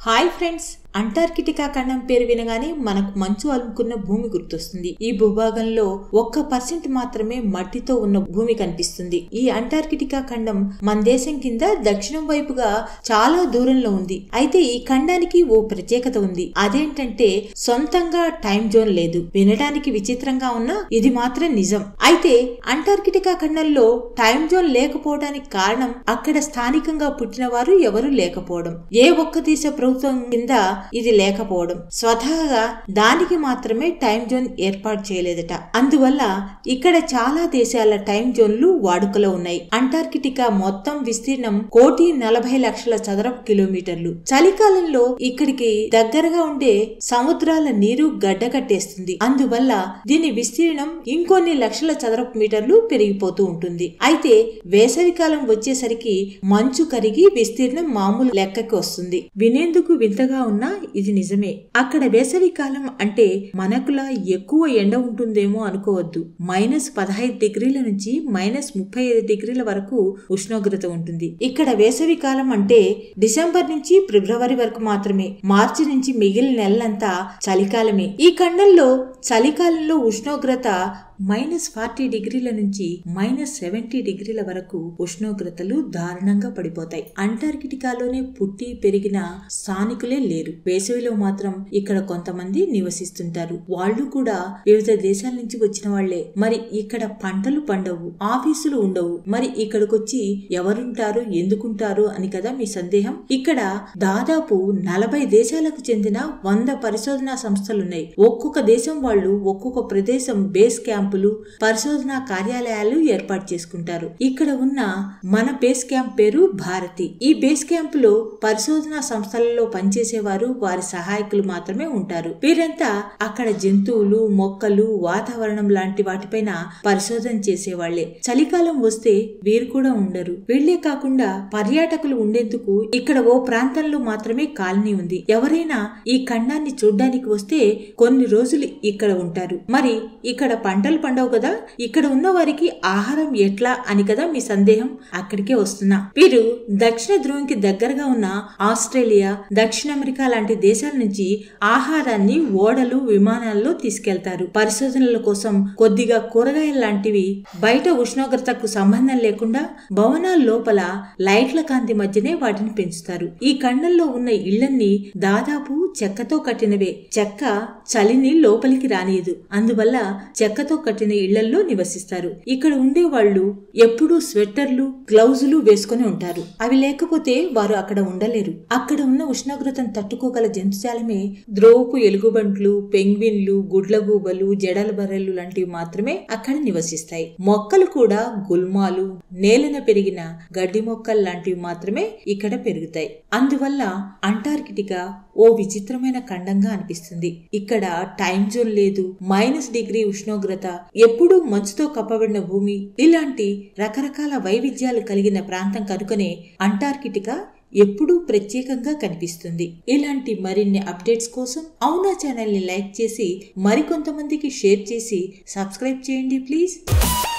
hi friends Antarctica ఖండం పేరు వినగానే మనకు మంచు అలుముకున్న భూమి గుర్తొస్తుంది ఈ భూభాగంలో ఒక్క పర్సెంట్ మాత్రమే మట్టితో ఉన్న భూమి కనిపిస్తుంది ఈ అంటార్కిటికా ఖండం మన దేశం కింద దక్షిణం వైపుగా చాలా దూరంలో ఉంది అయితే ఈ ఖండానికి ఓ ప్రత్యేకత ఉంది అదేంటంటే సొంతంగా టైం జోన్ లేదు వినడానికి విచిత్రంగా ఉన్నా ఇది మాత్రం నిజం అయితే అంటార్కిటికా ఖండంలో టైం జోన్ లేకపోవడానికి కారణం అక్కడ స్థానికంగా పుట్టిన వారు ఎవరు లేకపోవడం ఏ ఒక్క దేశ ప్రభుత్వం కింద ఇది లేకపోవడం స్వతహాగా దానికి మాత్రమే టైం జోన్ ఏర్పాటు చేయలేదట అందువల్ల ఇక్కడ చాలా దేశాల టైం జోన్లు వాడుకలో ఉన్నాయి అంటార్కిటికా మొత్తం విస్తీర్ణం కోటి నలభై లక్షల చదరపు కిలోమీటర్లు చలికాలంలో ఇక్కడికి దగ్గరగా ఉండే సముద్రాల నీరు గడ్డకట్టేస్తుంది అందువల్ల దీని విస్తీర్ణం ఇంకొన్ని లక్షల చదరపు మీటర్లు పెరిగిపోతూ ఉంటుంది అయితే వేసవికాలం వచ్చేసరికి మంచు కరిగి విస్తీర్ణం మామూలు లెక్కకి వస్తుంది వినేందుకు వింతగా ఉన్నా ఇది నిజమే అక్కడ వేసవి కాలం అంటే మనకులా ఎక్కువ ఎండ ఉంటుందేమో అనుకోవద్దు మైనస్ పదహైదు డిగ్రీల నుంచి మైనస్ ముప్పై ఐదు డిగ్రీల వరకు ఉష్ణోగ్రత ఉంటుంది ఇక్కడ వేసవి కాలం అంటే డిసెంబర్ నుంచి ఫిబ్రవరి వరకు మాత్రమే మార్చి నుంచి మిగిలిన నెలలంతా చలికాలమే ఈ ఖండంలో చలికాలంలో ఉష్ణోగ్రత మైనస్ ఫార్టీ డిగ్రీల నుంచి మైనస్ సెవెంటీ డిగ్రీల వరకు ఉష్ణోగ్రతలు దారుణంగా పడిపోతాయి అంటార్కిటికాలోనే పుట్టి పెరిగిన స్థానికులే లేరు వేసవిలో మాత్రం ఇక్కడ కొంతమంది నివసిస్తుంటారు వాళ్ళు కూడా వివిధ దేశాల నుంచి వచ్చిన వాళ్లే మరి ఇక్కడ పంటలు పండవు ఆఫీసులు ఉండవు మరి ఇక్కడికొచ్చి ఎవరుంటారు ఎందుకుంటారు అని కదా మీ సందేహం ఇక్కడ దాదాపు నలభై దేశాలకు చెందిన వంద పరిశోధనా సంస్థలున్నాయి ఒక్కొక్క దేశం వాళ్ళు ఒక్కొక్క ప్రదేశం బేస్ క్యాంపులు పరిశోధనా కార్యాలయాలు ఏర్పాటు చేసుకుంటారు ఇక్కడ ఉన్న మన బేస్ క్యాంప్ పేరు భారతి ఈ బేస్ క్యాంప్ లో పరిశోధనా సంస్థలలో పనిచేసేవారు వారి సహాయకులు మాత్రమే ఉంటారు వీరంతా అక్కడ జంతువులు మొక్కలు వాతావరణం లాంటి వాటిపైన పరిశోధన చేసేవాళ్లే చలికాలం వస్తే వీరు కూడా ఉండరు వీళ్లే కాకుండా పర్యాటకులు ఉండేందుకు ఇక్కడ ఓ ప్రాంతంలో మాత్రమే కాలనీ ఉంది ఎవరైనా ఈ ఖండాన్ని చూడ్డానికి వస్తే కొన్ని రోజులు ఇక్కడ ఉంటారు మరి ఇక్కడ పంటలు పండవు కదా ఇక్కడ ఉన్న వారికి ఆహారం ఎట్లా అని కదా మీ సందేహం అక్కడికే వస్తున్నా వీరు దక్షిణ ధ్రువంకి దగ్గరగా ఉన్న ఆస్ట్రేలియా దక్షిణ అమెరికా లాంటి దేశాల నుంచి ఆహారాన్ని ఓడలు విమానాల్లో తీసుకెళ్తారు పరిశోధనల కోసం కొద్దిగా కూరగాయల లాంటివి బయట ఉష్ణోగ్రతకు సంబంధం లేకుండా భవనాల లోపల లైట్ల కాంతి మధ్యనే వాటిని పెంచుతారు ఈ ఖండంలో ఉన్న ఇళ్లన్నీ దాదాపు చెక్కతో కట్టినవే చెక్క చలిని లోపలికి రానియదు అందువల్ల చెక్కతో కట్టిన ఇళ్లల్లో నివసిస్తారు ఇక్కడ ఉండే వాళ్ళు ఎప్పుడూ స్వెట్టర్లు గ్లౌజులు వేసుకుని ఉంటారు అవి లేకపోతే వారు అక్కడ ఉండలేరు అక్కడ ఉన్న ఉష్ణోగ్రతను తట్టుకోగల జంతుజాలమే ద్రోపు ఎలుగుబంట్లు పెంగ్విన్లు గుడ్లగూబలు జడల బర్రెలు లాంటివి మాత్రమే అక్కడ నివసిస్తాయి మొక్కలు కూడా గుల్మాలు నేలన పెరిగిన గడ్డి మొక్కలు లాంటివి మాత్రమే ఇక్కడ పెరుగుతాయి అందువల్ల అంటార్కిటికా ఓ విచిత్రమైన ఖండంగా అనిపిస్తుంది ఇక్కడ టైం జోన్ లేదు మైనస్ డిగ్రీ ఉష్ణోగ్రత ఎప్పుడూ మంచుతో కప్పబడిన భూమి ఇలాంటి రకరకాల వైవిధ్యాలు కలిగిన ప్రాంతం కనుకనే అంటార్కిటికా ఎప్పుడూ ప్రత్యేకంగా కనిపిస్తుంది ఇలాంటి మరిన్ని అప్డేట్స్ కోసం అవునా ఛానల్ని లైక్ చేసి మరికొంతమందికి షేర్ చేసి సబ్స్క్రైబ్ చేయండి ప్లీజ్